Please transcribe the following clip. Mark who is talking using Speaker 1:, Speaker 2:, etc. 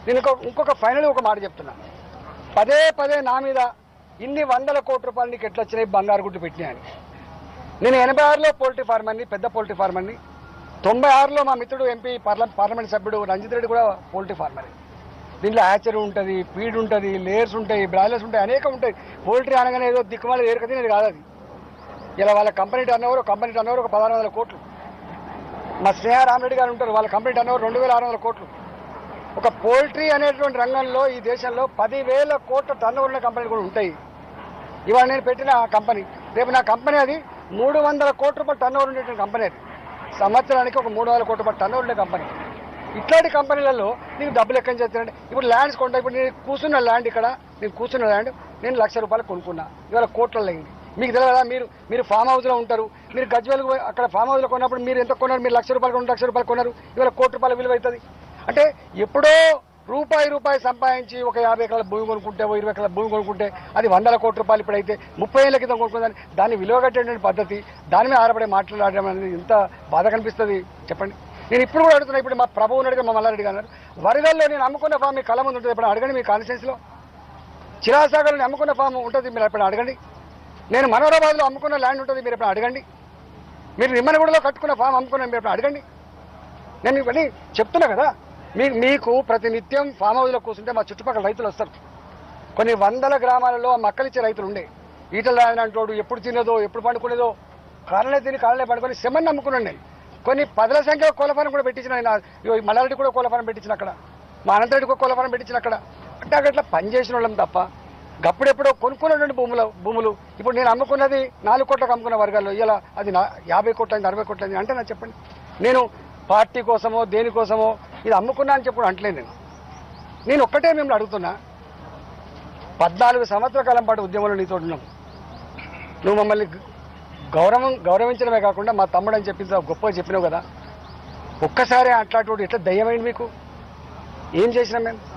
Speaker 1: నేను ఇంకొక ఇంకొక ఫైనల్ ఒక మాట చెప్తున్నా పదే పదే నా మీద ఇన్ని వందల కోట్ల రూపాయలు నీకు ఎట్లా వచ్చినాయి బంగారు గుడ్డు పెట్టినాయని నేను ఎనభై ఆరులో పోల్ట్రీ ఫార్మర్ని పెద్ద పోల్ట్రీ ఫార్మర్ని తొంభై ఆరులో మా మిత్రుడు ఎంపీ పార్ల పార్లమెంట్ సభ్యుడు రంజిత్ రెడ్డి కూడా పోల్ట్రీ ఫార్మర్ దీంట్లో హ్యాచరీ ఉంటుంది ఫీడ్ ఉంటుంది లేయర్స్ ఉంటాయి బ్రాయిలర్స్ ఉంటాయి అనేక ఉంటాయి పోల్ట్రీ అనగానే ఏదో దిక్కుమాలి ఏరుక తినేది కాదు అది ఇలా వాళ్ళ company turn over company turn over ఒక పదహారు వందల కోట్లు మా స్నేహ రామరెడ్డి గారు ఉంటారు వాళ్ళ కంపెనీ టర్న్ ఓవర్ రెండు వేల ఆరు వందల కోట్లు ఒక పోల్ట్రీ అనేటువంటి రంగంలో ఈ దేశంలో పదివేల కోట్ల టర్న్ ఓవర్ ఉన్న కంపెనీలు కూడా ఉంటాయి ఇవాళ నేను పెట్టిన ఆ కంపెనీ రేపు నా కంపెనీ అది మూడు వందల కోట్ల రూపాయల టర్న్ ఓవర్ ఉండేటువంటి కంపెనీ అది సంవత్సరానికి ఒక మూడు వందల కోట్ల రూపాయల టర్న్ ఓవర్ ఉండే కంపెనీ ఇట్లాంటి కంపెనీలలో నీకు డబ్బులు ఎక్కడి నుంచి వస్తాయంటే ఇప్పుడు ల్యాండ్స్ కొంటా ఇప్పుడు నేను కూర్చున్న ల్యాండ్ ఇక్కడ నేను కూర్చున్న ల్యాండ్ నేను లక్ష రూపాయలు కొనుక్కున్నా ఇవాళ కోట్లలో అయింది మీకు తెలియదు కదా మీరు మీరు ఫామ్ హౌస్లో ఉంటారు మీరు గజ్వేల్ అక్కడ ఫామ్ హౌస్లో కొన్నప్పుడు మీరు ఎంత కొన్నారు మీరు లక్ష రూపాయలు కొన్న లక్ష రూపాయలు కొన్నారు ఇవాళ కోటి రూపాయల విలువ అవుతుంది అంటే ఎప్పుడో రూపాయి రూపాయి సంపాదించి ఒక యాభై ఎకరాల భూమి కొనుక్కుంటే ఓ ఇరవై ఎకరాల భూమి కొనుక్కుంటే అది వందల కోట్ల రూపాయలు ఇప్పుడైతే ముప్పై ఏళ్ళ క్రితం కొనుక్కుందని దాన్ని విలువ కట్టేటువంటి పద్ధతి దాని మీద ఆధారపడే మాట్లాడడం అనేది ఎంత బాధ కనిపిస్తుంది చెప్పండి నేను ఇప్పుడు కూడా అడుగుతున్నా ఇప్పుడు మా ప్రభువు అడిగా మా మల్లారెడ్డి గారు అన్నారు వరిగల్లో నేను అమ్ముకున్న ఫామ్ మీ కళ్ళ ముందు ఉంటుంది ఇప్పుడు అడగండి మీ కాన్స్టిట్యూన్సీలో చిరాసాగర్లో నేను అమ్ముకున్న ఫామ్ ఉంటుంది మీరు ఎప్పుడు అడగండి నేను మనోరాబాద్లో అమ్ముకున్న ల్యాండ్ ఉంటుంది మీరు ఎప్పుడు అడగండి మీరు నిమ్మనగూడలో కట్టుకున్న ఫామ్ అమ్ముకున్న మీరు ఎప్పుడు అడగండి నేను ఇవన్నీ చెప్తున్నా కదా మీ మీకు ప్రతి నిత్యం ఫామ్ హౌస్లో కూర్చుంటే మా చుట్టుపక్కల రైతులు వస్తారు కొన్ని వందల గ్రామాలలో మక్కలిచ్చే రైతులు ఉండే ఈటల రాయన అంటోడు ఎప్పుడు తినేదో ఎప్పుడు పండుకునేదో కాలనే తిని కాలనే పండుకొని సెమన్ నమ్ముకున్నాను నేను కొన్ని పదుల సంఖ్యలో కోలఫారం కూడా పెట్టించిన ఆయన ఇగో ఈ మల్లారెడ్డి కూడా కోలఫారం పెట్టించిన అక్కడ మా అనంతరెడ్డి కూడా కోలఫారం పెట్టించిన అక్కడ అంటే అట్లా పనిచేసిన వాళ్ళం తప్ప గప్పుడెప్పుడో కొనుక్కున్నటువంటి భూములు భూములు ఇప్పుడు నేను అమ్ముకున్నది నాలుగు కోట్లకు అమ్ముకున్న వర్గాల్లో ఇలా అది నా యాభై కోట్లైంది అరవై కోట్లైంది అంటే నాకు చెప్పండి నేను పార్టీ కోసమో దేనికోసమో ఇది అమ్ముకున్నా అని చెప్పడం అంటలేదు నేను నేను ఒక్కటే మిమ్మల్ని అడుగుతున్నా పద్నాలుగు సంవత్సరాల కాలం పాటు ఉద్యమంలో నీతో ఉన్నాం నువ్వు మమ్మల్ని గ- గౌరవం గౌరవించడమే కాకుండా మా తమ్ముడు అని చెప్పి ఇంత గొప్పగా చెప్పినావు కదా ఒక్కసారి అట్లాంటి ఎట్లా దయ్యమైంది మీకు ఏం చేసినాం మేము